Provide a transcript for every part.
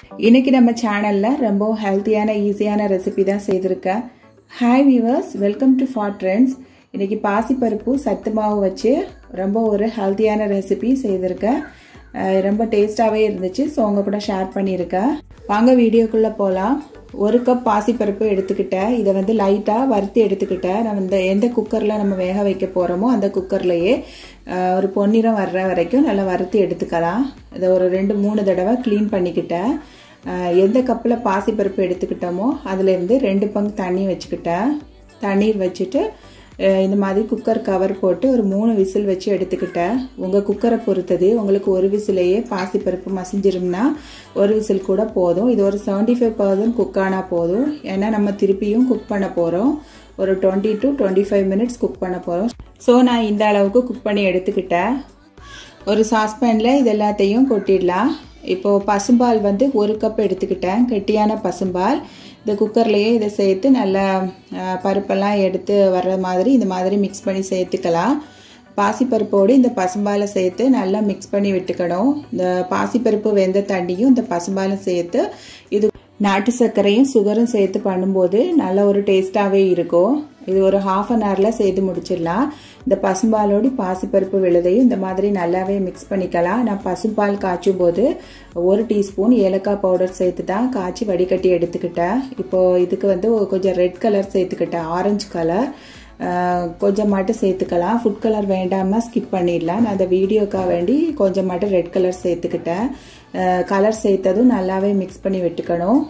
இன்னைக்கு நம்ம சேனல்ல ரொம்ப ஹெல்த்தியான ஈஸியான ரெசிபி தான் செய்திருக்கேன் hi viewers welcome to for trends இன்னைக்கு பாசிப்பருப்பு சத்து மாவு வச்சு ரொம்ப ஒரு ஹெல்த்தியான ரெசிபி செய்திருக்கேன் அஹ் ரொம்ப டேஸ்டாகவே இருந்துச்சு ஸோ உங்க கூட ஷேர் பண்ணியிருக்கேன் வாங்க வீடியோக்குள்ளே போகலாம் ஒரு கப் பாசிப்பருப்பு எடுத்துக்கிட்டேன் இதை வந்து லைட்டாக வறுத்து எடுத்துக்கிட்டேன் நம்ம இந்த எந்த குக்கரில் நம்ம வேக வைக்க போகிறோமோ அந்த குக்கர்லேயே ஒரு பொன்னிறம் வர்ற வரைக்கும் நல்லா வறுத்து எடுத்துக்கலாம் இதை ஒரு ரெண்டு மூணு தடவை க்ளீன் பண்ணிக்கிட்டேன் எந்த கப்பில் பாசிப்பருப்பு எடுத்துக்கிட்டோமோ அதுலேருந்து ரெண்டு பங்கு தண்ணி வச்சுக்கிட்டேன் தண்ணீர் வச்சுட்டு இந்த மாதிரி குக்கர் கவர் போட்டு ஒரு மூணு விசில் வச்சு எடுத்துக்கிட்டேன் உங்கள் குக்கரை பொறுத்தது உங்களுக்கு ஒரு விசிலையே பாசிப்பருப்பு மசிஞ்சிரும்னா ஒரு விசில் கூட போதும் இது ஒரு செவன்டி ஃபைவ் பர்சன்ட் குக் ஆனால் போதும் ஏன்னா நம்ம திருப்பியும் குக் பண்ண போகிறோம் ஒரு twenty to twenty five minutes cook பண்ண போகிறோம் ஸோ நான் இந்த அளவுக்கு குக் பண்ணி எடுத்துக்கிட்டேன் ஒரு சாஸ்பேனில் இது எல்லாத்தையும் கொட்டிடலாம் இப்போது பசும்பால் வந்து ஒரு கப் எடுத்துக்கிட்டேன் கெட்டியான பசும்பால் இந்த குக்கர்லேயே இதை சேர்த்து நல்லா பருப்பெல்லாம் எடுத்து வர்ற மாதிரி இந்த மாதிரி மிக்ஸ் பண்ணி சேர்த்துக்கலாம் பாசிப்பருப்போடு இந்த பசும்பாலை சேர்த்து நல்லா மிக்ஸ் பண்ணி விட்டுக்கணும் இந்த பாசிப்பருப்பு வெந்த தண்ணியும் இந்த பாலும் சேர்த்து இது நாட்டு சர்க்கரையும் சுகரும் சேர்த்து பண்ணும்போது நல்ல ஒரு டேஸ்டாகவே இருக்கும் இது ஒரு ஹாஃப் அன் ஹவரில் செய்து முடிச்சிடலாம் இந்த பசும்பாலோடு பாசிப்பருப்பு விழுதையும் இந்த மாதிரி நல்லாவே மிக்ஸ் பண்ணிக்கலாம் நான் பசும்பால் காய்ச்சும் போது ஒரு டீஸ்பூன் ஏலக்காய் பவுடர் சேர்த்து தான் காய்ச்சி வடிகட்டி எடுத்துக்கிட்டேன் இப்போது இதுக்கு வந்து கொஞ்சம் ரெட் கலர் சேர்த்துக்கிட்டேன் ஆரஞ்சு கலர் கொஞ்சம் மட்டும் சேர்த்துக்கலாம் ஃபுட் கலர் வேண்டாமல் ஸ்கிப் பண்ணிடலாம் நான் அந்த வீடியோக்காக வேண்டி கொஞ்சம் மட்டும் ரெட் கலர் சேர்த்துக்கிட்டேன் கலர் சேர்த்ததும் நல்லாவே மிக்ஸ் பண்ணி விட்டுக்கணும்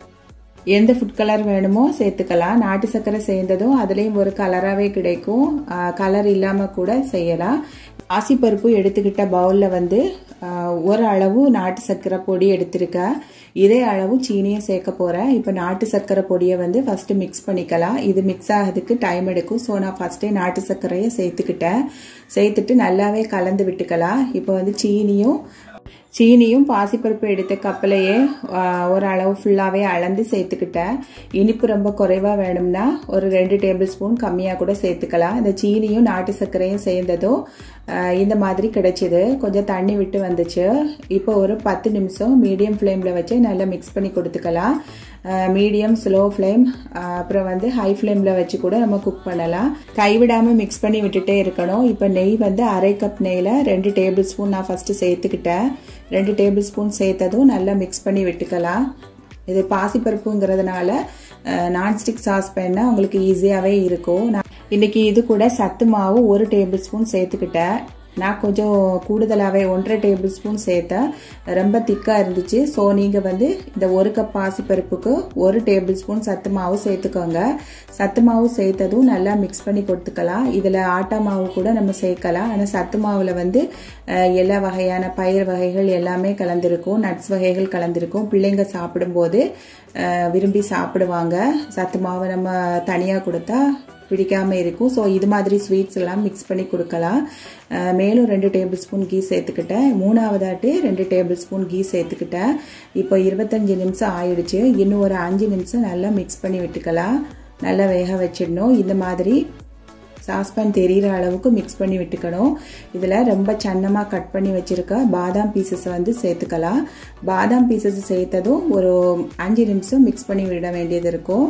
எந்த ஃபுட் கலர் வேணுமோ சேர்த்துக்கலாம் நாட்டு சர்க்கரை சேர்ந்ததும் அதுலேயும் ஒரு கலராகவே கிடைக்கும் கலர் இல்லாமல் கூட செய்யலாம் ஆசிப்பருப்பு எடுத்துக்கிட்ட பவுலில் வந்து ஒரு அளவு நாட்டு சர்க்கரை பொடி எடுத்திருக்கேன் இதே அளவு சீனியும் சேர்க்க போகிறேன் இப்போ நாட்டு சர்க்கரை பொடியை வந்து ஃபஸ்ட்டு மிக்ஸ் பண்ணிக்கலாம் இது மிக்ஸ் ஆகிறதுக்கு டைம் எடுக்கும் ஸோ நான் ஃபஸ்ட்டே நாட்டு சர்க்கரையை சேர்த்துக்கிட்டேன் சேர்த்துட்டு நல்லாவே கலந்து விட்டுக்கலாம் இப்போ வந்து சீனியும் சீனியும் பாசிப்பருப்பு எடுத்த கப்பிலையே ஒரு அளவு ஃபுல்லாகவே அளந்து சேர்த்துக்கிட்டேன் இனிப்பு ரொம்ப குறைவாக வேணும்னா ஒரு ரெண்டு டேபிள் ஸ்பூன் கம்மியாக கூட சேர்த்துக்கலாம் இந்த சீனியும் நாட்டு சர்க்கரையும் சேர்ந்ததும் இந்த மாதிரி கிடைச்சிது கொஞ்சம் தண்ணி விட்டு வந்துச்சு இப்போ ஒரு பத்து நிமிஷம் மீடியம் ஃப்ளேமில் வச்சு நல்லா மிக்ஸ் பண்ணி கொடுத்துக்கலாம் மீடியம் ஸ்லோ ஃப்ளேம் அப்புறம் வந்து ஹை ஃப்ளேமில் வச்சு கூட நம்ம குக் பண்ணலாம் கைவிடாமல் மிக்ஸ் பண்ணி விட்டுட்டே இருக்கணும் இப்போ நெய் வந்து அரை கப் நெய்யில் ரெண்டு டேபிள் ஸ்பூன் நான் ஃபஸ்ட்டு சேர்த்துக்கிட்டேன் ரெண்டு டேபிள் ஸ்பூன் சேர்த்ததும் நல்லா மிக்ஸ் பண்ணி விட்டுக்கலாம் இது பாசிப்பருப்புங்கிறதுனால நான்ஸ்டிக் சாஸ் பேன்னா உங்களுக்கு ஈஸியாகவே இருக்கும் நான் இன்றைக்கி இது கூட சத்து மாவு ஒரு டேபிள் ஸ்பூன் சேர்த்துக்கிட்டேன் நான் கொஞ்சம் கூடுதலாகவே ஒன்றரை டேபிள் ஸ்பூன் சேர்த்தேன் ரொம்ப திக்காக இருந்துச்சு ஸோ நீங்கள் வந்து இந்த ஒரு கப் பாசிப்பருப்புக்கு ஒரு டேபிள் ஸ்பூன் சத்து மாவு சேர்த்துக்கோங்க சத்து மாவு சேர்த்ததும் நல்லா மிக்ஸ் பண்ணி கொடுத்துக்கலாம் இதில் ஆட்டா மாவு கூட நம்ம சேர்க்கலாம் ஆனால் சத்து மாவில் வந்து எல்லா வகையான பயிர் வகைகள் எல்லாமே கலந்துருக்கும் நட்ஸ் வகைகள் கலந்துருக்கும் பிள்ளைங்க சாப்பிடும்போது விரும்பி சாப்பிடுவாங்க சத்து மாவு நம்ம தனியாக கொடுத்தா பிடிக்காம இருக்கும் ஸோ இது மாதிரி ஸ்வீட்ஸ் எல்லாம் மிக்ஸ் பண்ணி கொடுக்கலாம் மேலும் ரெண்டு டேபிள் ஸ்பூன் கீ சேர்த்துக்கிட்டேன் மூணாவதாட்டு ரெண்டு டேபிள் ஸ்பூன் கீ சேர்த்துக்கிட்டேன் இப்போ இருபத்தஞ்சி நிமிஷம் ஆயிடுச்சு இன்னும் ஒரு அஞ்சு நிமிஷம் நல்லா மிக்ஸ் பண்ணி விட்டுக்கலாம் நல்லா வேக வச்சிடணும் இந்த மாதிரி சாஸ்பேன் தெரிகிற அளவுக்கு மிக்ஸ் பண்ணி விட்டுக்கணும் இதில் ரொம்ப சன்னமாக கட் பண்ணி வச்சுருக்க பாதாம் பீசஸ் வந்து சேர்த்துக்கலாம் பாதாம் பீசஸ் சேர்த்ததும் ஒரு அஞ்சு நிமிஷம் மிக்ஸ் பண்ணி விட வேண்டியது இருக்கும்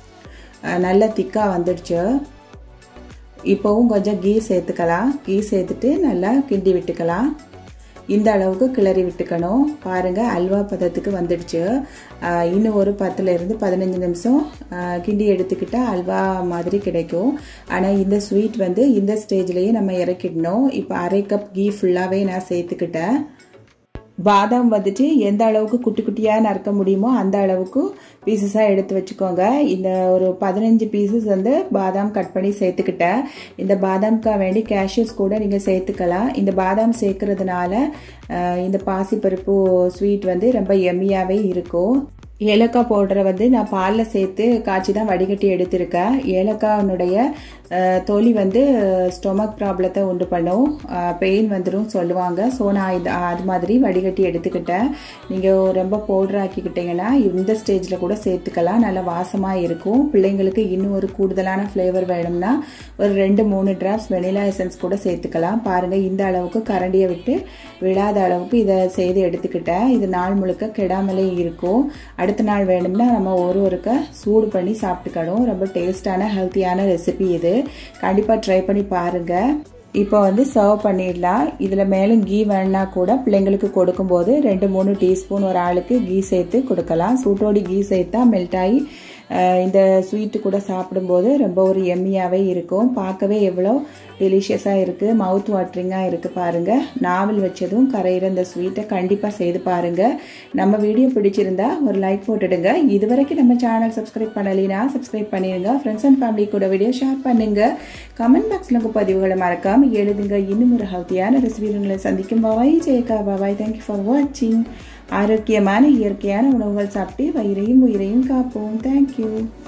நல்லா திக்காக வந்துடுச்சு இப்போவும் கொஞ்சம் கீ சேர்த்துக்கலாம் கீ சேர்த்துட்டு நல்லா கிண்டி விட்டுக்கலாம் இந்த அளவுக்கு கிளறி விட்டுக்கணும் பாருங்கள் அல்வா பதத்துக்கு வந்துடுச்சு இன்னும் ஒரு பத்துலேருந்து பதினஞ்சு நிமிஷம் கிண்டி எடுத்துக்கிட்டால் அல்வா மாதிரி கிடைக்கும் ஆனால் இந்த ஸ்வீட் வந்து இந்த ஸ்டேஜ்லேயே நம்ம இறக்கிடணும் இப்போ அரை கப் கீ ஃபுல்லாகவே நான் சேர்த்துக்கிட்டேன் பாதாம் வந்துட்டு எந்த அளவுக்கு குட்டி குட்டியாக நறுக்க முடியுமோ அந்த அளவுக்கு பீசஸாக எடுத்து வச்சுக்கோங்க இந்த ஒரு பதினஞ்சு பீசஸ் வந்து பாதாம் கட் பண்ணி சேர்த்துக்கிட்டேன் இந்த பாதாம்க்காக வேண்டி கேஷ்யூஸ் கூட நீங்கள் சேர்த்துக்கலாம் இந்த பாதாம் சேர்க்கறதுனால இந்த பாசிப்பருப்பு ஸ்வீட் வந்து ரொம்ப எம்மியாகவே இருக்கும் ஏலக்காய் பவுடரை வந்து நான் பாலில் சேர்த்து காய்ச்சி தான் வடிகட்டி எடுத்திருக்கேன் ஏலக்காயினுடைய தோலி வந்து ஸ்டொமக் ப்ராப்ளத்தை உண்டு பண்ணும் பெயின் வந்துடும் சொல்லுவாங்க ஸோ நான் இது அது மாதிரி வடிகட்டி எடுத்துக்கிட்டேன் நீங்கள் ரொம்ப பவுடர் ஆக்கிக்கிட்டிங்கன்னா இந்த ஸ்டேஜில் கூட சேர்த்துக்கலாம் நல்லா வாசமாக இருக்கும் பிள்ளைங்களுக்கு இன்னும் ஒரு கூடுதலான ஃப்ளேவர் வேணும்னா ஒரு ரெண்டு மூணு ட்ராப்ஸ் வெனிலா எசன்ஸ் கூட சேர்த்துக்கலாம் பாருங்கள் இந்த அளவுக்கு கரண்டியை விட்டு விழாத அளவுக்கு இதை செய்து எடுத்துக்கிட்டேன் இது நாள் முழுக்க கெடாமலே இருக்கும் அடுத்த நாள் வேணும்னா நம்ம ஒரு ஒருக்க சூடு பண்ணி சாப்பிட்டுக்கணும் ரொம்ப டேஸ்டான ஹெல்த்தியான ரெசிபி இது கண்டிப்பாக ட்ரை பண்ணி பாருங்கள் இப்போ வந்து சர்வ் பண்ணிடலாம் இதில் மேலும் கீ வேணா கூட பிள்ளைங்களுக்கு கொடுக்கும்போது ரெண்டு மூணு டீஸ்பூன் ஒரு ஆளுக்கு கீ சேர்த்து கொடுக்கலாம் சூட்டோடி கீ சேர்த்தா மெல்ட் ஆகி இந்த ஸ்வீட்டு கூட சாப்பிடும்போது ரொம்ப ஒரு எம்மியாகவே இருக்கும் பார்க்கவே எவ்வளோ டெலிஷியஸாக இருக்குது மவுத் வாட்டரிங்காக இருக்குது பாருங்கள் நாவல் வச்சதும் கரையிற இந்த ஸ்வீட்டை கண்டிப்பாக செய்து பாருங்கள் நம்ம வீடியோ பிடிச்சிருந்தா ஒரு லைக் போட்டுடுங்க இது வரைக்கும் நம்ம சேனல் சப்ஸ்கிரைப் பண்ணலைன்னா சப்ஸ்கிரைப் பண்ணிடுங்க ஃப்ரெண்ட்ஸ் அண்ட் ஃபேமிலி கூட வீடியோ ஷேர் பண்ணுங்கள் கமெண்ட் பாக்ஸில் உங்கள் பதிவுகளை மறக்காமல் எழுதுங்க இன்னும் ஒரு ஹெல்த்தியான ரெசிபிகளை சந்திக்கும் பாபாய் ஜெயக்கா பாபாய் தேங்க்யூ ஃபார் வாட்சிங் ஆரோக்கியமான இயற்கையான உணவுகள் சாப்பிட்டு வயிறையும் உயிரையும் காப்போம் தேங்க்யூ